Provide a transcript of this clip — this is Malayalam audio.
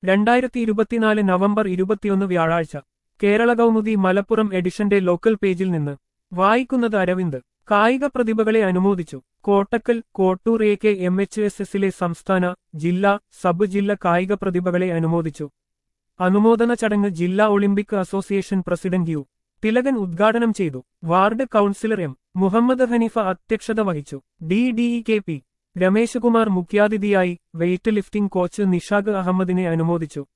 രണ്ടായിരത്തി ഇരുപത്തിനാല് നവംബർ ഇരുപത്തിയൊന്ന് വ്യാഴാഴ്ച കേരള കൗമുദി മലപ്പുറം എഡിഷന്റെ ലോക്കൽ പേജിൽ നിന്ന് വായിക്കുന്നത് അരവിന്ദ് കായിക പ്രതിഭകളെ അനുമോദിച്ചു Kottakkal Kottoor A K M H S എസിലെ സംസ്ഥാന ജില്ലാ സബ് ജില്ല കായിക പ്രതിഭകളെ അനുമോദിച്ചു അനുമോദന ചടങ്ങ് ജില്ലാ Olympic association president U Thilakan ഉദ്ഘാടനം ചെയ്തു ward councillor M Muhammad Hanifa അധ്യക്ഷത വഹിച്ചു D D E K P Rameshkumar മുഖ്യാതിഥിയായി വെയ്റ്റ് ലിഫ്റ്റിംഗ് കോച്ച് നിഷാഖ് അഹമ്മദിനെ അനുമോദിച്ചു